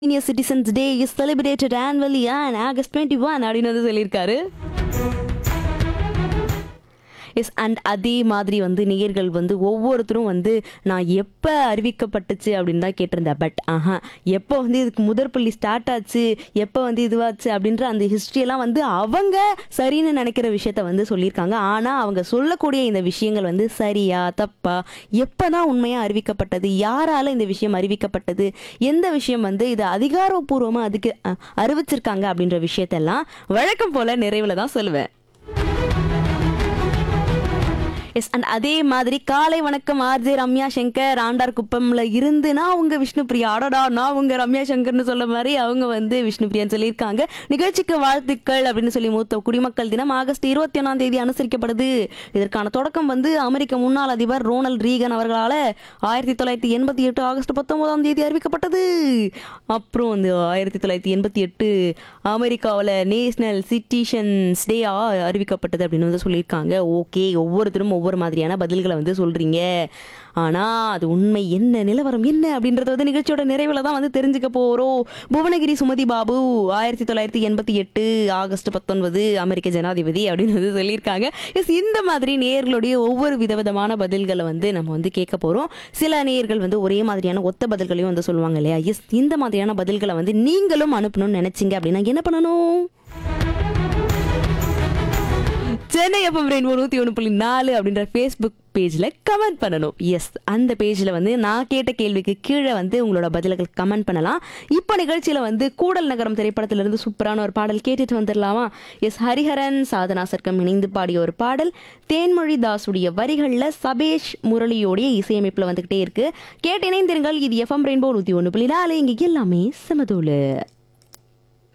senior citizens day is celebrated annually on August twenty one அப்படின்னு வந்து சொல்லியிருக்காரு yes and அதே மாதிரி வந்து நேயர்கள் வந்து ஒவ்வொருத்தரும் வந்து நான் எப்போ அறிவிக்கப்பட்டுச்சு அப்படின்னு தான் கேட்டிருந்தேன் பட் ஆஹா எப்போ வந்து இதுக்கு முதற்பள்ளி ஸ்டார்ட் ஆச்சு எப்போ வந்து இதுவாச்சு அப்படின்ற அந்த ஹிஸ்ட்ரியெல்லாம் வந்து அவங்க சரின்னு நினைக்கிற விஷயத்த வந்து சொல்லியிருக்காங்க ஆனால் அவங்க சொல்லக்கூடிய இந்த விஷயங்கள் வந்து சரியா தப்பா எப்போ தான் உண்மையாக அறிவிக்கப்பட்டது யாரால இந்த விஷயம் அறிவிக்கப்பட்டது எந்த விஷயம் வந்து இது அதிகாரப்பூர்வமாக அதுக்கு அஹ், அறிவிச்சிருக்காங்க அப்படின்ற விஷயத்தெல்லாம் வழக்கம் போல நிறைவில் தான் சொல்லுவேன் எஸ் அண்ட் அதே மாதிரி காலை வணக்கம் ஆர்ஜே ரம்யா சங்கர் ஆண்டார் குப்பம்ல இருந்து நான் உங்க விஷ்ணு பிரியா அடடா நான் உங்க ரம்யா சங்கர்னு சொல்ல மாதிரி அவங்க வந்து விஷ்ணு பிரியான்னு சொல்லியிருக்காங்க நிகழ்ச்சிக்கு வாழ்த்துக்கள் அப்படின்னு சொல்லி மூத்த குடிமக்கள் தினம் ஆகஸ்ட் இருபத்தி ஒன்றாம் தேதி அனுசரிக்கப்படுது இதற்கான தொடக்கம் வந்து அமெரிக்க முன்னாள் அதிபர் ரோனல்ட் ரீகன் அவர்களால் ஆயிரத்தி தொள்ளாயிரத்தி எண்பத்தி எட்டு ஆகஸ்ட் பத்தொன்பதாம் தேதி அறிவிக்கப்பட்டது அப்புறம் வந்து ஆயிரத்தி தொள்ளாயிரத்தி எண்பத்தி எட்டு அமெரிக்காவில் நேஷனல் சிட்டிசன்ஸ் டே அறிவிக்கப்பட்டது அப்படின்னு வந்து சொல்லியிருக்காங்க ஓகே ஒவ்வொருத்தரும் ஒவ்வொரு மாதிரியான பதில்களை வந்து சொல்கிறீங்க ஆனால் அது உண்மை என்ன நிலவரம் என்ன அப்படின்றத வந்து நிகழ்ச்சியோட நிறைவில் தான் வந்து தெரிஞ்சுக்க போகிறோம் புவனகிரி சுமதி பாபு ஆயிரத்தி தொள்ளாயிரத்தி எண்பத்தி எட்டு ஆகஸ்ட் பத்தொன்பது அமெரிக்க ஜனாதிபதி அப்படின்னு வந்து சொல்லியிருக்காங்க எஸ் இந்த மாதிரி நேர்களுடைய ஒவ்வொரு விதவிதமான பதில்களை வந்து நம்ம வந்து கேட்க போகிறோம் சில நேயர்கள் வந்து ஒரே மாதிரியான ஒத்த பதில்களையும் வந்து சொல்லுவாங்க இல்லையா எஸ் இந்த மாதிரியான பதில்களை வந்து நீங்களும் அனுப்பணும்னு நினைச்சீங்க அப்படின்னா என்ன பண்ணணும் சென்னை எஃப்எம் ரெயின்போ நூற்றி ஒன்று புள்ளி நாலு அப்படின்ற ஃபேஸ்புக் பேஜில் கமெண்ட் பண்ணணும் எஸ் அந்த பேஜில் வந்து நான் கேட்ட கேள்விக்கு கீழே வந்து உங்களோட பதில்கள் கமெண்ட் பண்ணலாம் இப்போ நிகழ்ச்சியில் வந்து கூடல் நகரம் திரைப்படத்திலிருந்து சூப்பரான ஒரு பாடல் கேட்டுட்டு வந்துடலாமா எஸ் ஹரிஹரன் சாதனா சர்க்கம் இணைந்து பாடிய ஒரு பாடல் தேன்மொழி தாசுடைய வரிகளில் சபேஷ் முரளியோடைய இசையமைப்பில் வந்துக்கிட்டே இருக்கு கேட்டு இணைந்திருங்கள் இது எஃப்எம் ரெயின்போ நூற்றி ஒன்று புள்ளி நாலு இங்கே எல்லாமே சமதூளு